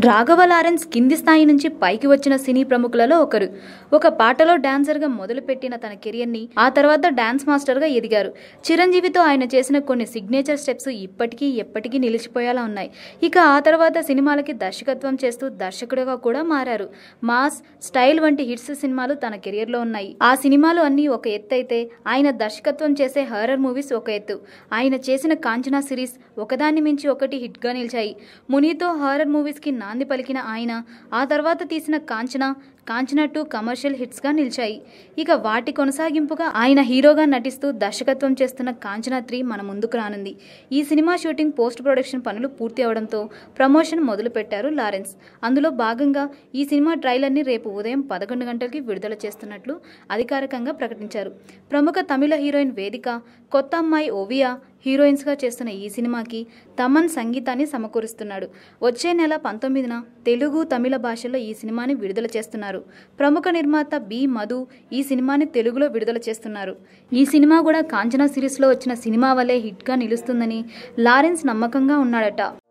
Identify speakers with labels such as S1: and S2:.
S1: Raghava Lawrence కింది స్థాయి నుంచి పైకి వచ్చిన సినీ ప్రముఖులలో ఒకరు ఒక పాటలో డాన్సర్గా మొదలుపెట్టిన తన కెరియర్ని ఆ తర్వాత డాన్స్ మాస్టర్గా ఎదిగారు చిరంజీవితో ఆయన చేసిన కొన్ని సిగ్నేచర్ స్టెప్స్ ఇప్పటికీ ఎప్పటికీ నిలిచిపోయేలా ఉన్నాయి ఇక ఆ తర్వాత సినిమాలకి దర్శకత్వం చేస్తూ దర్శకుడిగా కూడా మారారు మాస్ స్టైల్ వంటి హిట్స్ సినిమాలు తన కెరియర్లో ఉన్నాయి ఆ సినిమాలు అన్నీ ఒక ఎత్తు అయితే ఆయన దర్శకత్వం చేసే హర్రర్ మూవీస్ ఒక ఎత్తు ఆయన చేసిన కాంచనా సిరీస్ ఒకదాన్ని మించి ఒకటి హిట్గా నిలిచాయి మునితో హారర్ మూవీస్కి నాంది పలికిన ఆయన ఆ తర్వాత తీసిన కాంచన కాంచన టూ కమర్షియల్ హిట్స్గా నిలిచాయి ఇక వాటి కొనసాగింపుగా ఆయన హీరోగా నటిస్తూ దర్శకత్వం చేస్తున్న కాంచన త్రీ మన ముందుకు రానుంది ఈ సినిమా షూటింగ్ పోస్ట్ ప్రొడక్షన్ పనులు పూర్తి అవడంతో ప్రమోషన్ మొదలుపెట్టారు లారెన్స్ అందులో భాగంగా ఈ సినిమా ట్రైలర్ని రేపు ఉదయం పదకొండు గంటలకి విడుదల చేస్తున్నట్లు అధికారికంగా ప్రకటించారు ప్రముఖ తమిళ హీరోయిన్ వేదిక కొత్త అమ్మాయి ఓవియా హీరోయిన్స్గా చేస్తున్న ఈ సినిమాకి తమన్ సంగీతాన్ని సమకూరుస్తున్నాడు వచ్చే నెల పంతొమ్మిదిన తెలుగు తమిళ భాషల్లో ఈ సినిమాని విడుదల చేస్తున్నారు ప్రముఖ నిర్మాత బి మధు ఈ సినిమాని తెలుగులో విడుదల చేస్తున్నారు ఈ సినిమా కూడా కాంచనా సిరీస్లో వచ్చిన సినిమా వల్లే హిట్గా నిలుస్తుందని లారెన్స్ నమ్మకంగా ఉన్నాడట